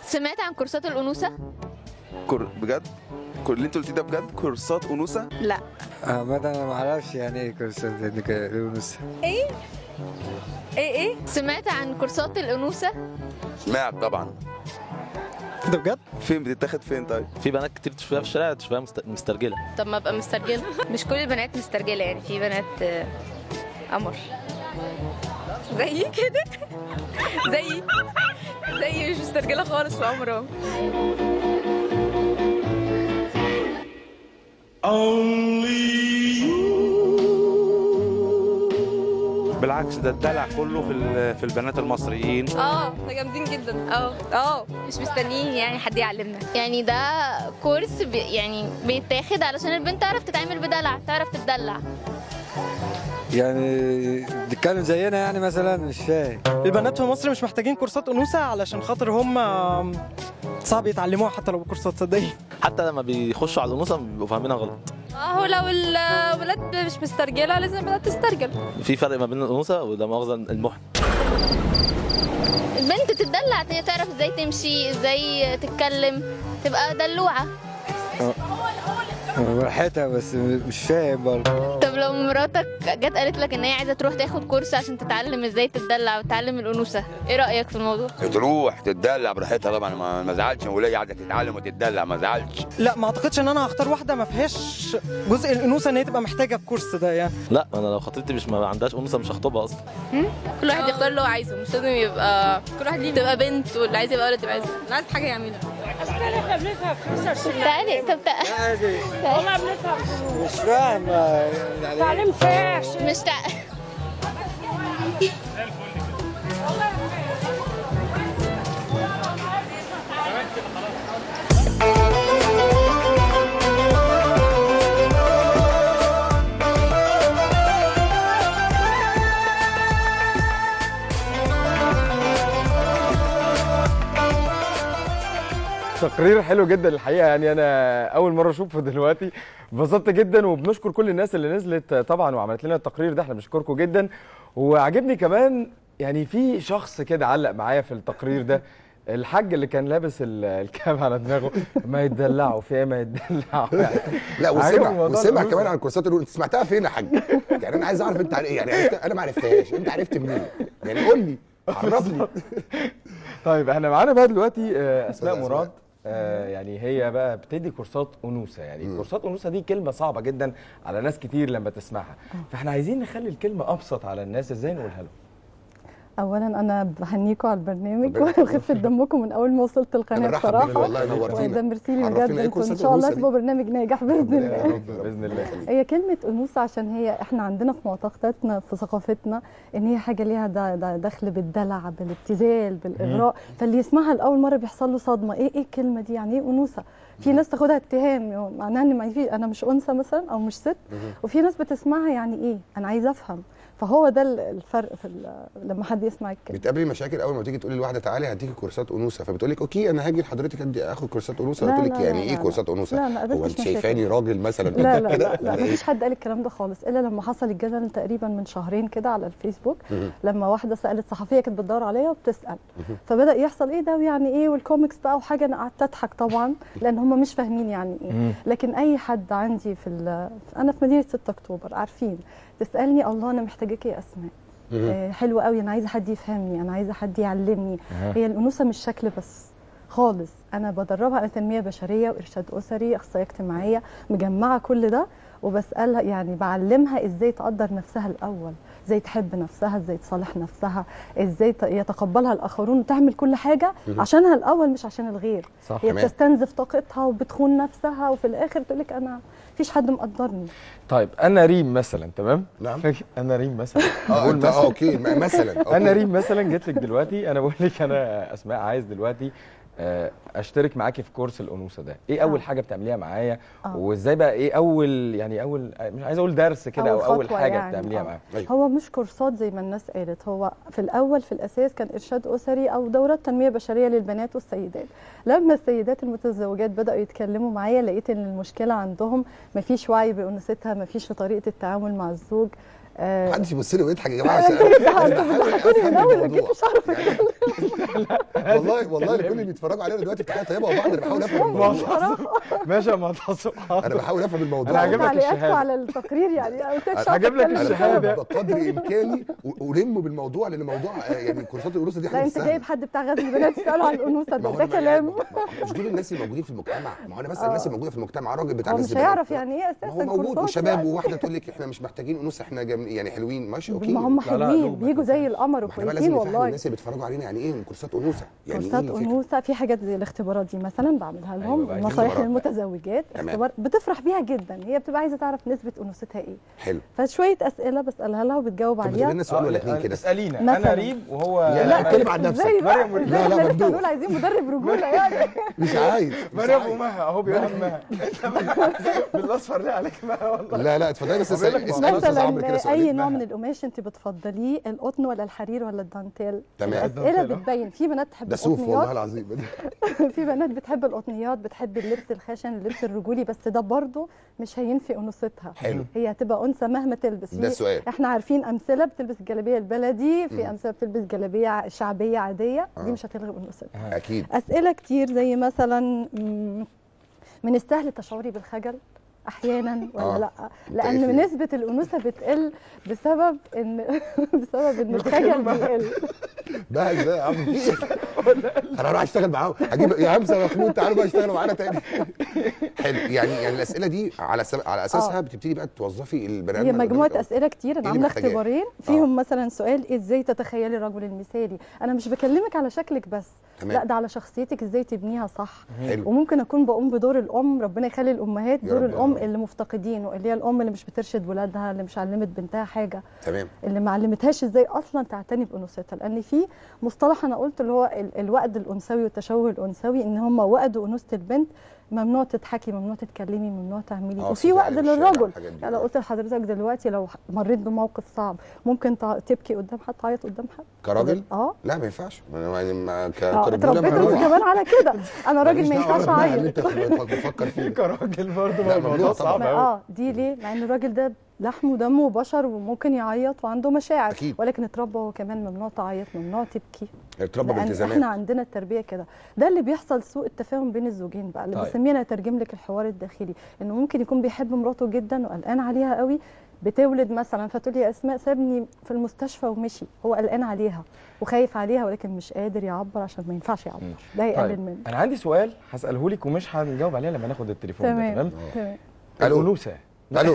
سمعت عن كورسات الانوثه كور بجد كل اللي انت قلتيه ده بجد كورسات انوثه لا عامة انا ما اعرفش يعني ايه كورسات الانوثه ايه ايه سمعت عن كورسات الانوثه سمعت طبعا ده بجد فين بتتاخد فين طيب في بنات كتير تشوفها في الشارع تشوفها مست- مسترجله طب ما ابقى مسترجله مش كل البنات مسترجله يعني في بنات آه، قمر زي كده زي زي مش مسترجله خالص في قمر اهو بالعكس ده الدلع كله في ال- في البنات المصريين اه ده جامدين جدا اه اه مش مستنيين يعني حد يعلمنا يعني ده كورس بي يعني بيتاخد علشان البنت تعرف تتعامل بدلع تعرف تتدلع يعني بتتكلم زينا يعني مثلا مش فاهم البنات في مصر مش محتاجين كورسات انوثه علشان خاطر هم صعب يتعلموها حتى لو بكورسات صدقني حتى لما بيخشوا على الانوثه بيبقوا فاهمينها غلط هو لو الولاد مش مسترجله لازم البنات تسترجل في فرق ما بين الانوثه وده مؤاخذه المحن البنت تتدلع هي تعرف ازاي تمشي ازاي تتكلم تبقى دلوعه براحتها بس مش فاهم برضه طب لو مراتك جت قالت لك ان هي عايزه تروح تاخد كورس عشان تتعلم ازاي تتدلع وتتعلم الانوثه ايه رايك في الموضوع تروح تتدلع براحتها طبعا ما ما زعلش وليه قاعده تتعلم وتتدلع ما زعلش لا ما اعتقدش ان انا هختار واحده ما فيهاش جزء الانوثه ان هي تبقى محتاجه الكورس ده يعني لا انا لو خطيبتي مش ما عندهاش انوثه مش هخطبها اصلا كل واحد يختار اللي هو عايزه مش لازم يبقى كل واحد ليه تبقى بنت واللي عايز يبقى ولد يبقى عايز اللي عايز حاجه يعملها تعالي طب تعالي مش فاهم يعني مش تع... تقرير حلو جدا الحقيقه يعني انا اول مره اشوفه دلوقتي انبسطت جدا وبنشكر كل الناس اللي نزلت طبعا وعملت لنا التقرير ده احنا بنشكركم جدا وعجبني كمان يعني في شخص كده علق معايا في التقرير ده الحاج اللي كان لابس ال- الكاب على دماغه ما يتدلعوا في ايه ما يتدلعوا يعني لا عجبني وسمع موضوع وسمع الأنوثة. كمان عن كورسات الأولى. انت سمعتها فين يا حاج؟ يعني انا عايز اعرف انت عن ايه يعني عرفت انا ما عرفتهاش انت عرفت منين؟ يعني قول لي عرفني طيب احنا معانا بقى دلوقتي آه، اسماء أستاذة مراد آه، يعني هي بقى بتدي كورسات انوثه يعني كورسات انوثه دي كلمه صعبه جدا على ناس كتير لما تسمعها فاحنا عايزين نخلي الكلمه ابسط على الناس ازاي نقولها لهم اولا انا بهنيكم على البرنامج ربنا يخليك. وخفه دمكم من اول ما وصلت القناه بنرحب بيك بصراحه والله نورتينا وده ميرسي لي عرفينا بجد ايه انتوا ان كورسات شاء الله الأنوثة دي؟ تبقوا برنامج ناجح باذن يا الله رب باذن الله هي كلمة أنوثة عشان هي احنا عندنا في معتقداتنا في ثقافتنا ان هي حاجة ليها دا دا دخل بالدلع بالابتذال بالإغراء فاللي يسمعها لأول مرة بيحصل له صدمة ايه ايه الكلمة دي يعني ايه أنوثة في ناس تاخدها اتهام معناها ان ما في انا مش انثى مثلا او مش ست وفي ناس بتسمعها يعني ايه انا عايزه افهم فهو ده ال- الفرق في ال- لما حد يسمع الكلمه بتقابلي مشاكل اول ما تيجي تقولي لواحده تعالي هديكي كورسات انوثه فبتقول لك اوكي انا هاجي لحضرتك ادي اخد كورسات انوثه لا، قلت لك لا، يعني لا، ايه لا، كورسات انوثه لا، ما هو قابلتش انت مشاكل. شايفاني راجل مثلا لا لا كده لا, لا ولا إيه؟ مفيش حد قال الكلام ده خالص الا لما حصل الجدل تقريبا من شهرين كده على الفيسبوك مهم. لما واحده سالت صحفيه كانت بتدور عليا وبتسال فبدا يحصل ايه ده ويعني ايه والكوميكس بقى وحاجه انا قعدت اضحك طبعا لان هم مش فاهمين يعني ايه لكن اي حد عندي في ال- انا في مدينه 6 اكتوبر عارفين تسالني الله انا محتاجاكي يا اسماء آه، حلو قوي انا عايزه حد يفهمني انا عايزه حد يعلمني هي الانوثه مش شكل بس خالص انا بدربها على تنميه بشريه وارشاد اسري اخصائيه اجتماعيه مجمعه كل ده وبسالها يعني بعلمها ازاي تقدر نفسها الاول ازاي تحب نفسها ازاي تصالح نفسها ازاي ت- يتقبلها الاخرون وتعمل كل حاجه عشانها الاول مش عشان الغير صح هي تمام. بتستنزف طاقتها وبتخون نفسها وفي الاخر تقول لك انا مفيش حد مقدرني طيب انا ريم مثلا تمام نعم. فاك- انا ريم مثلا اه بقول انت اه مثلا اوكي م- مثلا أوكي. انا ريم مثلا جيت لك دلوقتي انا بقول لك انا اسماء عايز دلوقتي آه، اشترك معاكي في كورس الانوثه ده ايه اول آه. حاجه بتعمليها معايا آه. وازاي بقى ايه اول يعني اول مش عايز اقول درس كده او أول اول خطوة حاجه يعني، بتعمليها آه. معايا أيوة. هو مش كورسات زي ما الناس قالت هو في الاول في الاساس كان ارشاد اسري او دورات تنميه بشريه للبنات والسيدات لما السيدات المتزوجات بداوا يتكلموا معايا لقيت ان المشكله عندهم مفيش وعي بانوثتها مفيش في طريقه التعامل مع الزوج آه، محدش يبص لي ويضحك يا جماعه عشان أنا- أنا بحاول أفهم الموضوع. والله والله كل اللي بيتفرجوا علينا دلوقتي بتاعي طيبه وبعض انا بحاول افهم الموضوع ماشي يا معتصم انا بحاول افهم الموضوع أنا هجيب لك تعليقاتكم الشهادة. على التقرير يعني أنا قلت لك شاطر هجيب لك اتكلم الشهادة. كده. بقدر امكاني و- الم بالموضوع لان موضوع آه، يعني كورسات الانوثه دي لا حاجه انت مش جايب سهله حد بتاع غزل البنات تساله عن الانوثه ما ده هو ده أنا ما- كلام ما- ما- مش دول الناس اللي موجودين في المجتمع ما هو انا بسال آه. الناس الموجوده في المجتمع راجل بتاع هو غزل مش البنات. هيعرف يعني ايه ما اساسا هو موجود كورسات وشباب يعني. وواحده تقول لك احنا مش محتاجين انوثه احنا جم... يعني حلوين ماشي اوكي ما هم لا، لا، حلوين لغمة بيجوا زي القمر ما احنا بقى وكويسين لازم نفهم والله الناس اللي بيتفرجوا علينا يعني ايه كورسات انوثه يعني كورسات ايه الفكرة؟ انوثه في حاجات زي الاختبارات دي مثلا بعملها أيوة لهم بقى، نصايح اختبارات بقى. للمتزوجات تمام. اختبار بتفرح بيها جدا هي بتبقى عايزه تعرف نسبه انوثتها ايه حلو فشويه اسئله بسالها لها وبتجاوب طب عليها بتقول لنا سؤال ولا اتنين كده اسالينا انا مثلاً. ريم وهو لا، لا، اتكلم عن نفسك. ازاي بقى مريم ازاي لا، لا، احنا لسه ممدوح. هنقول عايزين مدرب رجوله يعني مش عايز مش مريم عايز. ومها اهو بيقول لك مها بالاصفر ده عليك مها والله لا لا اتفضلي بس هو بيقول لك اسال اسال استاذ عمرو كده مثلا اي سؤالين نوع مها. من القماش انت بتفضليه القطن ولا الحرير ولا الدانتيل تمام. الاسئله الدانتيل، آه. بتبين في بنات تحب ده صوف والله القطنيات العظيم في بنات بتحب القطنيات بتحب اللبس الخشن اللبس الرجولي بس ده برضه مش هينفي انوثتها حلو. هي هتبقى انثى مهما تلبس ده في- السؤال. احنا عارفين امثله بتلبس الجلابيه البلدي في امثله بتلبس جلابيه شعبيه عاديه آه. دي مش هتلغي انوثتها اكيد اسئله كتير زي مثلا مم، من السهل تشعري بالخجل احيانا ولا آه. لا إيه لان في- نسبه الانوثه بتقل بسبب ان بسبب ان الخجل بيقل بقى ازاي يا عم في إيه؟ انا هروح اشتغل معاهم هجيب يا همسه مخلوق تعالوا بقى اشتغلوا معانا تاني حلو يعني يعني الاسئله دي على سب... على اساسها آه. بتبتدي بقى توظفي البنات هي اللي مجموعه قدامك أو- اسئله كتير إيه انا اللي عامله محتاجاه؟ اختبارين فيهم مثلا سؤال ازاي تتخيلي الرجل المثالي انا مش بكلمك على شكلك بس تمام. لا ده على شخصيتك ازاي تبنيها صح حلو وممكن اكون بقوم بدور الام ربنا يخلي الامهات يا دور رب يا الام رب. اللي مفتقدينه اللي هي الام اللي مش بترشد ولادها اللي مش علمت بنتها حاجه تمام اللي ما علمتهاش ازاي اصلا تعتني بانوثتها لان في مصطلح انا قلت اللي هو ال- الوأد الانثوي والتشوه الانثوي ان هم وأدوا انوثه البنت ممنوع تضحكي ممنوع تتكلمي ممنوع تعملي آه، وفي صداع وأد الشارع للرجل والحاجات دي. يعني لو قلت لحضرتك دلوقتي لو مريت بموقف صعب ممكن تع- تبكي قدام حد تعيط قدام حد كراجل اه لا ما ينفعش ما أنا- يعني ما ك- اه كرجوله اتربيت ممنوع. كمان على كده انا راجل ما ماليش دعوة ينفعش بقى اللي اعيط انت بتفكر فيه كراجل برضه لا، الموضوع ممنوع صعب ما قوي اه دي ليه؟ مع ان الراجل ده لحم ودم وبشر وممكن يعيط وعنده مشاعر أكيد. ولكن اتربى هو كمان ممنوع تعيط ممنوع تبكي اتربى لان بالتزامات احنا عندنا التربيه كده ده اللي بيحصل سوء التفاهم بين الزوجين بقى اللي طيب. بسميه انا اترجم لك الحوار الداخلي انه ممكن يكون بيحب مراته جدا وقلقان عليها قوي بتولد مثلا فتقول لي يا اسماء سابني في المستشفى ومشي هو قلقان عليها وخايف عليها ولكن مش قادر يعبر عشان ما ينفعش يعبر ده هيقلل طيب منه انا عندي سؤال هساله لك ومش هنجاوب عليه لما ناخد التليفون ده تمام تمام تمام ألو. الانوثه الو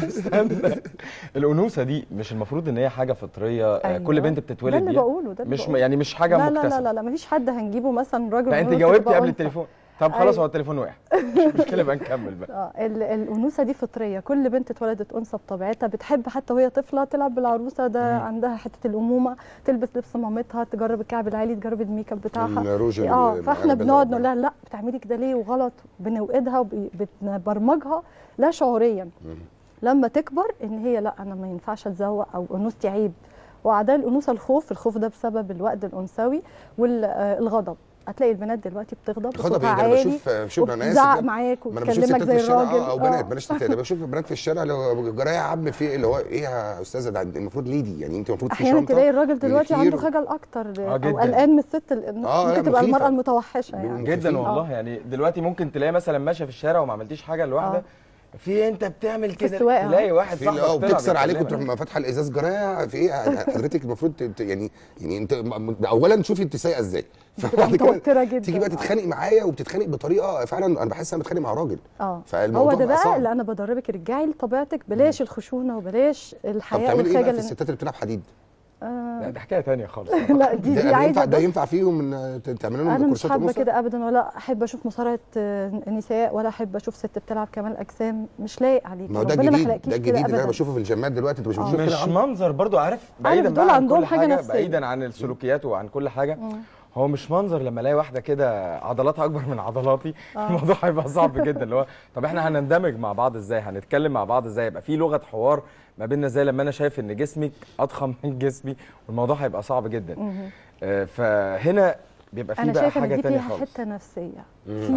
استنى. الانوثه دي مش المفروض ان هي حاجه فطريه آه، أيوة. كل بنت ده بتتولد اللي بيها بقوله ده اللي مش بقوله. يعني مش حاجه لا لا لا مكتسبه لا لا مفيش حد هنجيبه مثلا راجل لا انت وأنثى جاوبتي تبقى قبل أنثى. التليفون طب خلاص أيوة. هو التليفون وقع مش مشكله بقى نكمل بقى اه ال- الانوثه دي فطريه كل بنت اتولدت انثى بطبيعتها بتحب حتى وهي طفله تلعب بالعروسه ده عندها حته الامومه تلبس لبس مامتها تجرب الكعب العالي تجرب الميك اب بتاعها الروج اللي اه بي- فاحنا معانا بنقعد بالله. نقول لها لا بتعملي كده ليه وغلط بنوقدها وبنبرمجها لا شعوريا لما تكبر ان هي لا انا ما ينفعش اتزوق او انوثتي عيب واعداء الانوثه الخوف الخوف ده بسبب الوقت الانثوي والغضب هتلاقي البنات دلوقتي بتغضب غضب بصوتها ايه ده انا عالي بشوف بشوف انا اسف وبتزعق يعني. معاك ما انا بشوف وتكلمك ستات زي في الشارع الراجل آه، او بنات آه. بلاش ستات ده بشوف بنات في الشارع اللي هو جرايه يا عم في إيه؟ اللي هو ايه يا استاذه ده المفروض ليدي يعني انت المفروض في احيانا شنطه تلاقي الراجل دلوقتي مناخير. عنده خجل اكتر آه، او جداً. قلقان من الست ال- آه، لا، ممكن تبقى مخيفة. المراه المتوحشه يعني جدا مخيفين. والله يعني دلوقتي ممكن تلاقي مثلا ماشيه في الشارع وما عملتيش حاجه لوحده آه. في انت بتعمل كده السواقة. تلاقي واحد في صاحبك اه طلع وبتكسر عليك بيكلمك. وتروح فاتحه الازاز جرايه في ايه حضرتك المفروض ت- يعني يعني انت م- اولا شوفي انت سايقه ازاي فبعد كده متوترة جدا. تيجي بقى تتخانق معايا وبتتخانق بطريقه فعلا انا بحس انا بتخانق مع راجل اه فالموضوع هو ده بقى بقى صعب. اللي انا بدربك رجعي لطبيعتك بلاش الخشونه وبلاش طب الحياء تعملي ايه بقى في والخجل الستات اللي بتلعب حديد آه لا دي حكايه تانية خالص لا دي ده دي ده عايزه ينفع ده بص- ينفع فيهم ان ت- تعملوا لهم انا مش كورسات حابه أنوثة؟ كده ابدا ولا احب اشوف مصارعه آه، نساء ولا احب اشوف ست بتلعب كمال اجسام مش لايق عليك ما هو ده ربنا ما الجديد خلقكيش ده كده الجديد اللي انا أبداً. بشوفه في الجيمات دلوقتي انت مش بتشوف كده مش يا عم؟ منظر برضو عارف بعيدا دول بقى عن عندهم كل حاجة حاجه نفسية. بعيدا عن السلوكيات وعن كل حاجه هو مش منظر لما الاقي واحده كده عضلاتها اكبر من عضلاتي الموضوع هيبقى صعب جدا اللي هو طب احنا هنندمج مع بعض ازاي هنتكلم مع بعض ازاي يبقى في لغه حوار ما بيننا ازاي لما انا شايف ان جسمك اضخم من جسمي والموضوع هيبقى صعب جدا آه، فهنا بيبقى في انا بقى شايفه حاجه ان دي تانية فيها خالص حته نفسيه آه. في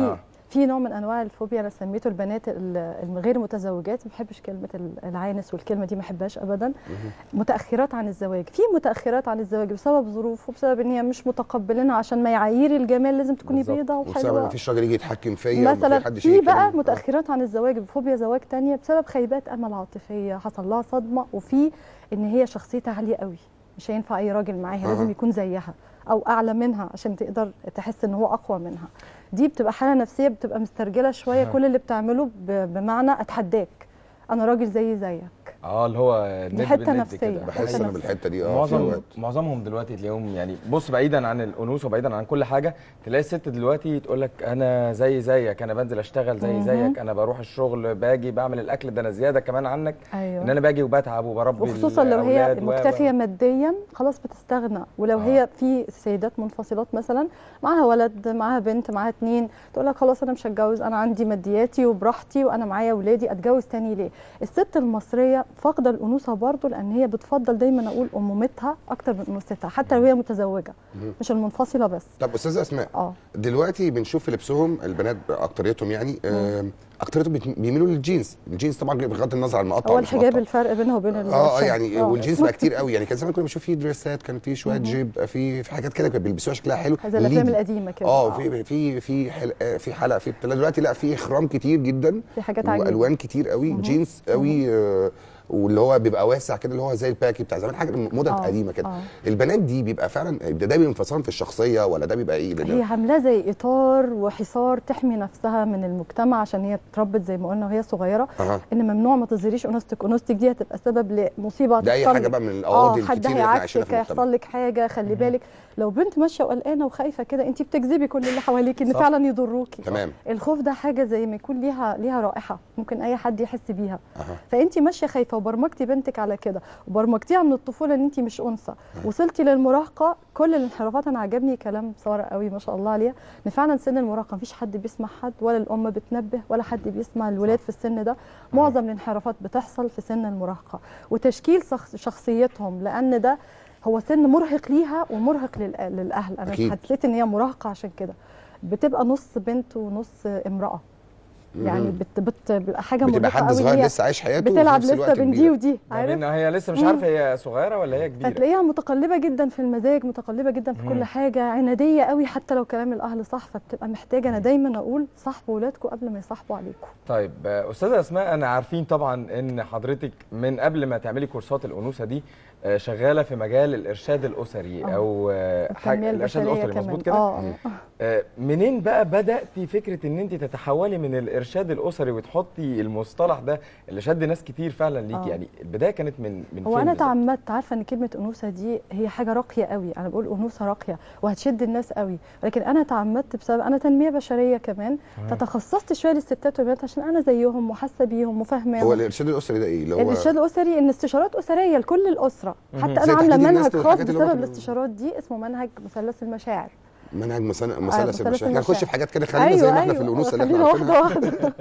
في نوع من انواع الفوبيا انا سميته البنات ال- الغير متزوجات ما بحبش كلمه ال- العانس والكلمه دي ما بحبهاش ابدا متاخرات عن الزواج في متاخرات عن الزواج بسبب ظروف وبسبب ان هي مش متقبلينها عشان معايير الجمال لازم تكوني بالظبط. بيضه وبسبب ما وحلوه فيش راجل يجي يتحكم فيا مثلا وما حدش يجي في بقى يتكلم. متاخرات عن الزواج بفوبيا زواج تانية بسبب خيبات امل عاطفيه حصل لها صدمه وفي ان هي شخصيتها عاليه قوي مش هينفع اي راجل معاها أها. لازم يكون زيها او اعلى منها عشان تقدر تحس ان هو اقوى منها دي بتبقى حاله نفسيه بتبقى مسترجله شويه أها. كل اللي بتعمله ب- بمعنى اتحداك انا راجل زي زيك اه اللي هو ند حتة بالند نفسية. كده. بحس حتة انا نفسية. بالحته دي اه في معظم أوقات. معظمهم دلوقتي تلاقيهم يعني بص بعيدا عن الانوثه وبعيدا عن كل حاجه تلاقي الست دلوقتي تقول لك انا زي زيك انا بنزل اشتغل زي مهم. زيك انا بروح الشغل باجي بعمل الاكل ده انا زياده كمان عنك ايوه ان انا باجي وبتعب وبربي وخصوصا لو هي الأولاد و- و- مكتفيه ماديا خلاص بتستغنى ولو آه. هي في سيدات منفصلات مثلا معاها ولد معاها بنت معاها اتنين تقول لك خلاص انا مش هتجوز انا عندي مادياتي وبراحتي وانا معايا ولادي اتجوز تاني ليه الست المصريه فاقده الانوثه برضو لان هي بتفضل دايما اقول امومتها اكتر من انوثتها حتى لو هي متزوجه مهم. مش المنفصله بس طب استاذه اسماء اه دلوقتي بنشوف في لبسهم البنات اكتريتهم يعني آه، اكتريتهم بت- بيميلوا للجينز الجينز طبعا بغض النظر عن المقطع هو ومش الحجاب مقطع. الفرق بينها وبين اه اه الشاب. يعني والجينز بقى كتير قوي يعني كان زمان كنا بنشوف فيه دريسات كان فيه شويه جيب في في حاجات كده كانوا بيلبسوها شكلها حلو زي الافلام ليدي. القديمه كده اه في في في حلقه في حلقه في بتاع دلوقتي لا في خرام كتير جدا في حاجات عجيبه والوان كتير قوي جينز قوي آه، واللي هو بيبقى واسع كده اللي هو زي الباكي بتاع زمان حاجه موضه آه، قديمه كده آه. البنات دي بيبقى فعلا ده ده بينفصل في الشخصيه ولا ده بيبقى ايه ده هي عاملاه زي اطار وحصار تحمي نفسها من المجتمع عشان هي اتربت زي ما قلنا وهي صغيره أها. ان ممنوع ما تظهريش انوثتك انوثتك دي هتبقى سبب لمصيبه ده اي تحصل حاجه لك. بقى من القواضي اه حد الكتير اللي احنا عايشينها هيعكسك في المجتمع هيحصل لك حاجه خلي بالك لو بنت ماشيه وقلقانه وخايفه كده انت بتجذبي كل اللي حواليك ان صح. فعلا يضروكي تمام الخوف ده حاجه زي ما يكون ليها ليها رائحه ممكن اي حد يحس بيها أها. فانت ماشيه خايفه وبرمجتي بنتك على كده وبرمجتيها من الطفوله ان انت مش انثى وصلتي للمراهقه كل الانحرافات انا عجبني كلام ساره قوي ما شاء الله عليها ان فعلا سن المراهقه مفيش حد بيسمع حد ولا الام بتنبه ولا حد بيسمع الولاد في السن ده معظم الانحرافات بتحصل في سن المراهقه وتشكيل شخص- شخصيتهم لان ده هو سن مرهق ليها ومرهق للأ- للاهل انا أكيد. حسيت ان هي مراهقه عشان كده بتبقى نص بنت ونص امراه يعني مم. بت بت بيبقى حاجه بتبقى مرهقه حد قوي صغير هي لسه عايش حياته وفي بتلعب نفس الوقت لسه بين دي كبير. ودي ما عارف بين هي لسه مش مم. عارفه هي صغيره ولا هي كبيره فتلاقيها متقلبه جدا في المزاج متقلبه جدا في مم. كل حاجه عناديه قوي حتى لو كلام الاهل صح فبتبقى محتاجه انا دايما اقول صاحبوا ولادكم قبل ما يصاحبوا عليكم طيب آه، استاذه اسماء انا عارفين طبعا ان حضرتك من قبل ما تعملي كورسات الانوثه دي آه، شغاله في مجال الارشاد الاسري آه. او آه، التنميه الارشاد البشريه الاسري كمان مظبوط كده اه آه. آه، منين بقى بداتي فكره ان انت تتحولي من الارشاد الاسري وتحطي المصطلح ده اللي شد ناس كتير فعلا ليكي آه. يعني البدايه كانت من من هو فين انا بالظبط؟ تعمدت عارفه ان كلمه انوثه دي هي حاجه راقيه قوي انا بقول انوثه راقيه وهتشد الناس قوي ولكن انا تعمدت بسبب انا تنميه بشريه كمان فتخصصت شويه للستات والبنات عشان انا زيهم وحاسه بيهم هو وفاهماهم الارشاد الاسري ده ايه اللي هو الارشاد الاسري ان استشارات اسريه لكل الاسره مهم. حتى زي انا عامله تحديد الناس منهج خاص والحاجات اللي هو بسبب كده. الاستشارات دي اسمه منهج مثلث المشاعر منهج مثلث مثلث مثلث المشاعر احنا هنخش المشاعر. في حاجات كده خلينا زي ما احنا في الانوثه اللي خلينا احنا واحده عارفينها واحده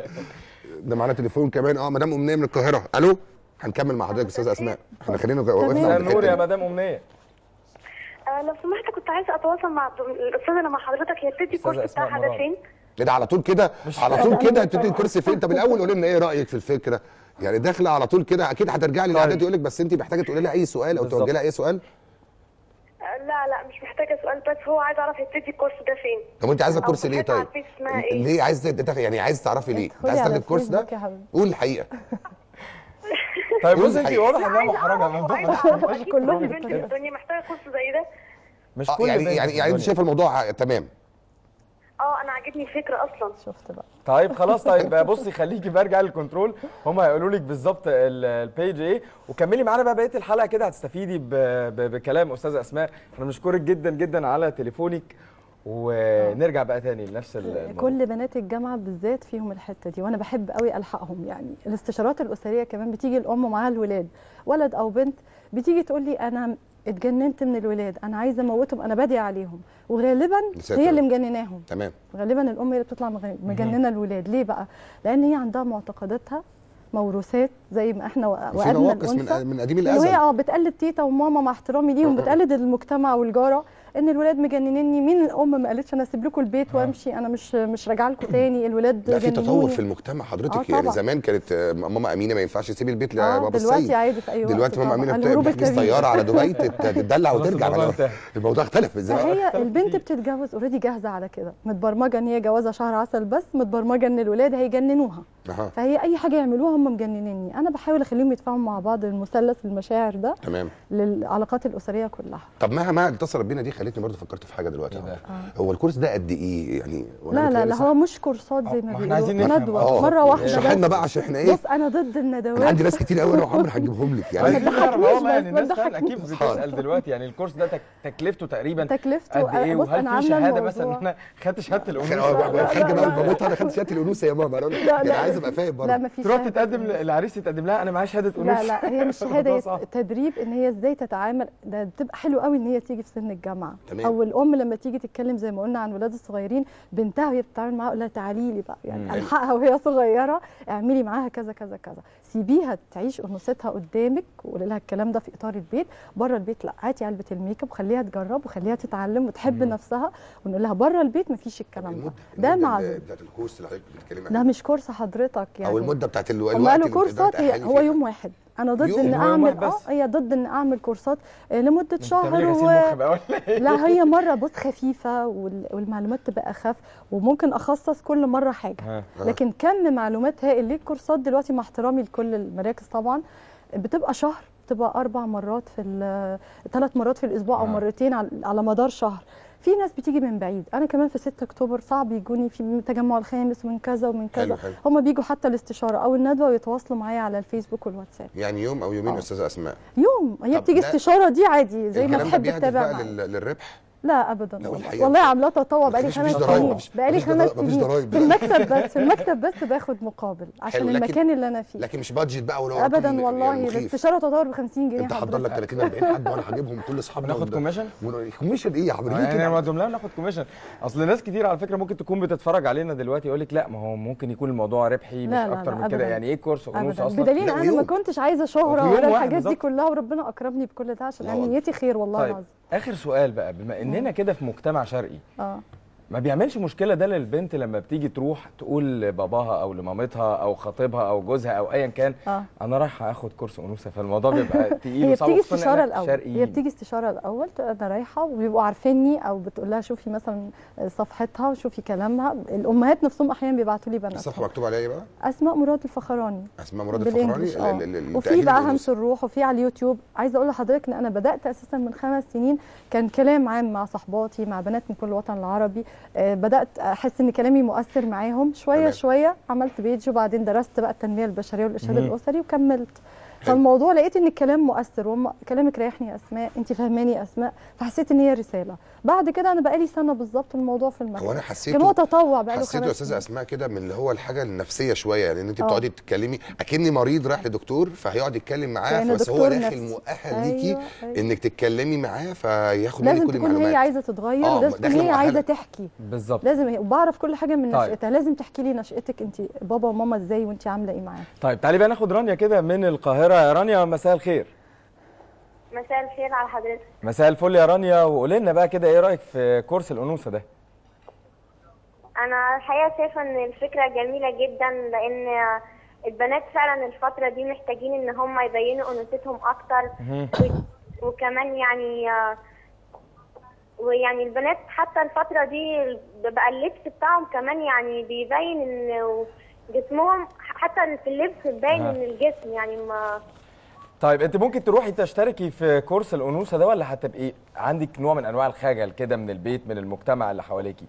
ده معانا تليفون كمان اه مدام امنيه من القاهره الو هنكمل مع حضرتك استاذه اسماء احنا خلينا وقفنا تمام. مساء عند النور يا الحته دي مدام امنيه آه لو سمحت كنت عايزه اتواصل مع عبد- الاستاذه اللي مع حضرتك هي بتدي أستاذة الكورس أسماء بتاعها ده مراد. فين؟ ايه ده على طول كده على طول كده بتدي الكرسي فين طب الاول قولي لنا ايه رايك في الفكره يعني داخله على طول كده اكيد هترجعي لي الاعداد يقول لك بس انت محتاجه تقولي لها اي سؤال او بالظبط. توجهي لها اي سؤال آه لا لا مش محتاجه سؤال بس هو عايز اعرف هي بتدي الكورس ده فين؟ طب انت عايزه أو الكرسي ليه بحث على طيب الفيس اسمها ايه؟ ليه عايز تدخل يعني عايز تعرفي ليه انت ادخلي عايز على تاخدي الكورس ده الفيسبوك يا حبيبي قول الحقيقه طيب قول بص انت الحقيقة. واضح انها عايزة محرجه أعرف، ممدوح عايزة أعرف. أكيد كلهم كل بنت في بالطريقة. الدنيا محتاجه كورس زي ده مش آه، كل يعني بنت يعني في يعني انت الدنيا. شايف الموضوع تمام اه انا عاجبني الفكره اصلا شفت بقى طيب خلاص طيب بصي خليكي برجع للكنترول هم هيقولوا لك بالظبط ال- البيج ايه وكملي معانا بقى بقيه الحلقه كده هتستفيدي ب- ب- بكلام استاذه اسماء احنا بنشكرك جدا جدا على تليفونك ونرجع بقى تاني لنفس ال- الموضوع. كل بنات الجامعه بالذات فيهم الحته دي وانا بحب قوي الحقهم يعني الاستشارات الاسريه كمان بتيجي الام ومعاها الولاد ولد او بنت بتيجي تقول لي انا اتجننت من الولاد انا عايزه اموتهم انا بادئه عليهم وغالبا يا ساتر. هي اللي مجنناهم تمام غالبا الام هي اللي بتطلع مغ- مجننه الولاد ليه بقى لان هي عندها معتقداتها موروثات زي ما احنا في وقدنا نواقص الانثى من من قديم انه هي الازل اه بتقلد تيتا وماما مع احترامي ليهم بتقلد المجتمع والجاره ان الولاد مجننيني مين الام ما قالتش انا اسيب لكم البيت وامشي انا مش مش راجعه لكم تاني الولاد لا في تطور جننوني. في المجتمع حضرتك آه يعني طبعاً. زمان كانت آه، ماما امينه ما ينفعش تسيب البيت آه، لبابا دلوقتي السيد عادي في أي وقت دلوقتي ماما طبعاً. امينه بت- الهروب بتحجز الكبير. طياره على دبي تت- تتدلع خلاص وترجع الموضوع بقى. انتهى. الموضوع اختلف ازاي فهي البنت بتتجوز اوريدي جاهزه على كده متبرمجه ان هي جوازها شهر عسل بس متبرمجه ان الولاد هيجننوها أها. فهي اي حاجه يعملوها هم مجننيني انا بحاول اخليهم يتفاهموا مع بعض المثلث المشاعر ده تمام للعلاقات الاسريه كلها طب ما ما اتصلت بينا دي خلتني برضه فكرت في حاجه دلوقتي هو الكورس ده قد ايه يعني ولا لا لا بيتهيألي لا صح؟ هو مش كورسات زي ما احنا بيقولوا عايزين نفهم. ندوه آه. مره واحده اشرح لنا بس. بقى عشان احنا ايه بص انا ضد الندوات انا عندي ناس كتير قوي انا وعمر هنجيبهم لك عايزين يعني نعرف تضحكنيش اه يعني بس، ما الناس فعلا اكيد تضحكنيش. بتسال دلوقتي يعني الكورس ده تك- تكلفته تقريبا تكلفته قد ايه بص انا وهل في عامله شهاده مثلا ان الموضوع انا خدت شهاده الانوثه خارجه بقى بموت انا خدت شهاده الانوثه يا ماما انا لا، انا لا. عايز ابقى فاهم برضه لا ما فيش تروح شهادة. تتقدم العريس يتقدم لها انا معايا شهاده انوثه لا لا هي مش شهاده الموضوع هي صعب. تدريب ان هي ازاي تتعامل ده بتبقى حلو قوي ان هي تيجي في سن الجامعه تمام. او الام لما تيجي تتكلم زي ما قلنا عن ولاد الصغيرين بنتها وهي بتتعامل معاها اقول لها تعالي لي بقى يعني مم. الحقها وهي صغيره اعملي معاها كذا كذا كذا سيبيها تعيش انوثتها قدامك وقولي لها الكلام ده في اطار البيت بره البيت لا هاتي علبه الميك اب وخليها تجرب وخليها تتعلم وتحب نفسها ونقول لها بره البيت مفيش الكلام ده المده ده المدة مع اللي- بتاعت الكورس اللي حضرتك بتتكلمي ده عنها مش كورس حضرتك يعني او المده بتاعت الو- هم الوقت قالوا اللي بتقدري كورسات هي تأهلي هو فيها. يوم واحد انا ضد يوم، ان هو يوم اعمل واحد اه بس. هي ضد ان اعمل كورسات آه، لمده شهر بتعملي غسيل و... مخ بقى ولا ايه لا هي مره بص خفيفه وال- والمعلومات تبقى اخف وممكن اخصص كل مره حاجه ها. لكن كم معلومات هائل ليه الكورسات دلوقتي مع احترامي لكل المراكز طبعا بتبقى شهر بتبقى اربع مرات في ثلاث مرات في الاسبوع او آه. مرتين على على مدار شهر في ناس بتيجي من بعيد انا كمان في 6 اكتوبر صعب يجوني في التجمع الخامس ومن كذا ومن حلو كذا حلو هم بيجوا حتى الاستشاره او الندوه ويتواصلوا معايا على الفيسبوك والواتساب يعني يوم او يومين آه. يا استاذه اسماء يوم هي طب بتيجي ده- استشاره دي عادي زي ما الكلام ده تحب بيهدف تتابع بقى معايا. لل- للربح لا ابدا لا، والله والحقيقة والله عاملاه تطوع بقالي مفيش- خمس مفيش ضرايب، سنين مفيش- بقالي مفيش خمس ضرايب، مفيش سنين ضرايب. في المكتب بس في المكتب بس باخد مقابل عشان حلو، لكن- المكان اللي انا فيه لكن مش بادجت بقى ولا رقم ابدا والله مخيف. الاستشاره تطور ب 50 جنيه انت حضر لك حضرتك 30 40 حد وانا هجيبهم كل اصحابنا ناخد وده- كوميشن ون- كوميشن ايه يا حضرتك ليه يعني كده؟ ما لا ناخد كوميشن اصل ناس كتير على فكره ممكن تكون بتتفرج علينا دلوقتي يقول لك لا ما هو ممكن يكون الموضوع ربحي مش لا، لا، اكتر لا، من كده أبداً. يعني ايه كورس انوثه ابدا اصلا بدليل لا، انا ما ويوم. كنتش عايزه شهره ويوم ولا واحد الحاجات دي بالظبط. كلها وربنا اكرمني بكل ده عشان لا انا والله. نيتي خير والله طيب العظيم اخر سؤال بقى بما اننا كده في مجتمع شرقي اه ما بيعملش مشكله ده للبنت لما بتيجي تروح تقول لباباها او لمامتها او خطيبها او جوزها او ايا كان اه انا رايحه اخد كورس انوثه فالموضوع بيبقى تقيل هي وصعب بتيجي خصوصاً إن استشاره إحنا الاول شرقيين. هي بتيجي استشاره الاول تبقى انا رايحه وبيبقوا عارفيني او بتقول لها شوفي مثلا صفحتها وشوفي كلامها الامهات نفسهم احيانا بيبعتوا لي بنات الصفحه مكتوب عليها ايه بقى؟ اسماء مراد الفخراني اسماء مراد الفخراني بالانجلش اه ال- ال- ال- وفي التأهيل بقى للأنوثة. همس الروح وفي على اليوتيوب عايزه اقول لحضرتك ان انا بدات اساسا من خمس سنين كان كلام عام مع صحباتي مع بنات من كل الوطن العربي آه بدات احس ان كلامي مؤثر معاهم شويه تمام. شويه عملت بيج وبعدين درست بقى التنميه البشريه والارشاد مم. الاسري وكملت فالموضوع لقيت ان الكلام مؤثر وهم كلامك ريحني يا اسماء انت فهماني يا اسماء فحسيت ان هي رساله بعد كده انا بقالي سنه بالظبط الموضوع في المكتب هو انا كان هو حسيته تطوع بقاله حسيته يا خمس استاذه سنين. اسماء كده من اللي هو الحاجه النفسيه شويه يعني ان انت آه. بتقعدي تتكلمي اكني مريض رايح لدكتور فهيقعد يتكلم معاه كأنه بس هو دكتور داخل نفسي. مؤهل ليكي أيوة، أيوة. انك تتكلمي معاه فياخد منك لازم كل تكون هي المعلومات عايزه تتغير آه، ولازم تكون داخلة هي مؤهلة. عايزه تحكي بالظبط لازم هي وبعرف كل حاجه من طيب. نشأتها لازم تحكي لي نشأتك انت بابا وماما ازاي وانت عامله ايه معاهم طيب تعالي بقى ناخد رانيا كده من القاهره يا رانيا مساء الخير مساء الخير على حضرتك مساء الفل يا رانيا وقولي لنا بقى كده ايه رايك في كورس الانوثه ده انا الحقيقه شايفه ان الفكره جميله جدا لان البنات فعلا الفتره دي محتاجين ان هم يبينوا انوثتهم اكتر مهم. و- وكمان يعني آه، ويعني البنات حتى الفتره دي بقى اللبس بتاعهم كمان يعني بيبين ان جسمهم حتى في اللبس باين آه. ان الجسم يعني ما طيب انت ممكن تروحي تشتركي في كورس الانوثه ده ولا هتبقي عندك نوع من انواع الخجل كده من البيت من المجتمع اللي حواليكي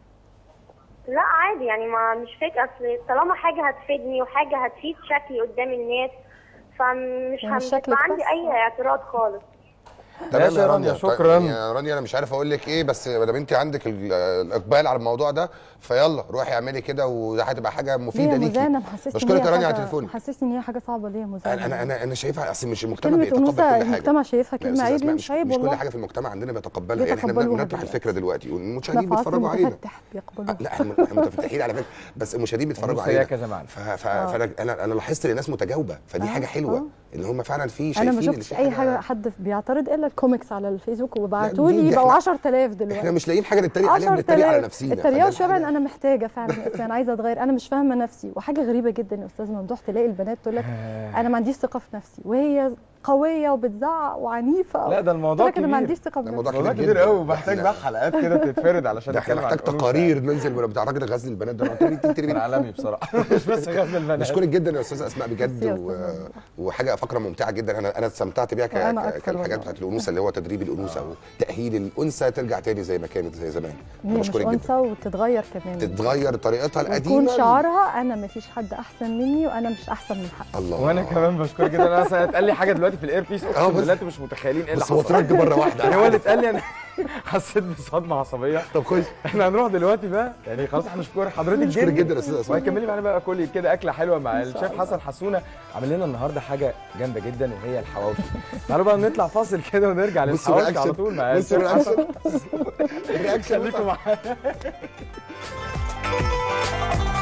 لا عادي يعني ما مش فكرة اصل طالما حاجة هتفيدني وحاجة هتفيد شكلي قدام الناس فمش يعني مش شكلك هيبقى عندي بس. اي اعتراض خالص تمام ماشي يا رانيا، طيب شكراً. يا رانيا انا مش عارف اقول لك ايه بس ما دام انت عندك ال- الاقبال على الموضوع ده فيلا روحي اعملي كده وده هتبقى حاجه مفيده ليه يا ليكي مزانه محسسني بشكرك إن يا هي رانيا على حاجة- التليفون محسسني ان هي حاجه صعبه ليه يا مزانه انا انا انا انا شايفها اصل مش المجتمع كلمه بيتقبل انوثه كل حاجه المجتمع شايفها لا يا كلمه أستاذة عيب أسماء، مش عيب مش كل والله حاجه في المجتمع عندنا بيتقبلها يعني احنا بيتقبلوها بنطرح دلوقتي. الفكره دلوقتي لا والمشاهدين في عصر بيتفرجوا علينا متفتح بيقبلوها لا احنا احنا متفتحين على فكره بس المشاهدين بيتفرجوا الأنوثة ليها علينا كذا معنى ف- ف- فانا انا انا لاحظت ان الناس متجاوبه فدي آه، حاجه حلوه آه. ان هم فعلا في انا ما شايفين إن شفتش في اي حاجه حد بيعترض الا الكوميكس على الفيسبوك وبعتوا دي- لي ده بقوا إحنا- 10000 دلوقتي احنا مش لاقيين حاجه نتريق عليها بنتريق على نفسينا التريقه فده شويه انا محتاجه فعلا انا عايزه اتغير انا مش فاهمه نفسي وحاجه غريبه جدا يا استاذ ممدوح تلاقي البنات تقول لك انا ما عنديش ثقه في نفسي وهي قويه وبتزعق وعنيفه لا ده الموضوع قلت لك انا ما كبير. عنديش ثقه ده بنفسي موضوع والله كبير كتير جدا. قوي ومحتاج بقى حلقات كده تتفرد علشان ده احنا نتكلم عن محتاج الأنوثة. تقارير ننزل ولا بتاع راجل غزل البنات ده كان عالمي بصراحه مش بس غزل البنات بشكرك جدا يا استاذه اسماء بجد يا و... وحاجه فقره ممتعه جدا انا انا استمتعت بيها ك... وأنا ك... أكتر كالحاجات والله. بتاعت الانوثه اللي هو تدريب الانوثه وتاهيل الانثى ترجع تاني زي ما كانت زي زمان هي مش بشكرك جدا انثى وتتغير كمان تتغير طريقتها ويكون القديمه شعارها انا ما فيش حد احسن مني وانا مش احسن من حد الله وانا كمان بشكرك جدا انا أصلاً اتقال لي حاجه دلوقتي في الاير بيس آه، اقسم بس- بالله انتوا مش متخيلين ايه اللي بس هو حصل ترد مره واحده يعني هو اللي اتقال لي انا حسيت بصدمه عصبيه طب كويس احنا هنروح دلوقتي بقى يعني خلاص احنا نشكر حضرتك نشكرك جدا يا أستاذ أسماء. وهيكملي معانا بقى كل كده اكله حلوه مع الشيف حسن حسونه عامل لنا النهارده حاجه جامده جدا وهي الحواوشي تعالوا بقى نطلع فاصل كده ونرجع بصوا للحواوشي على الرياكشن. طول مع بصوا الشيف حسن الرياكشن. الرياكشن خليكم معانا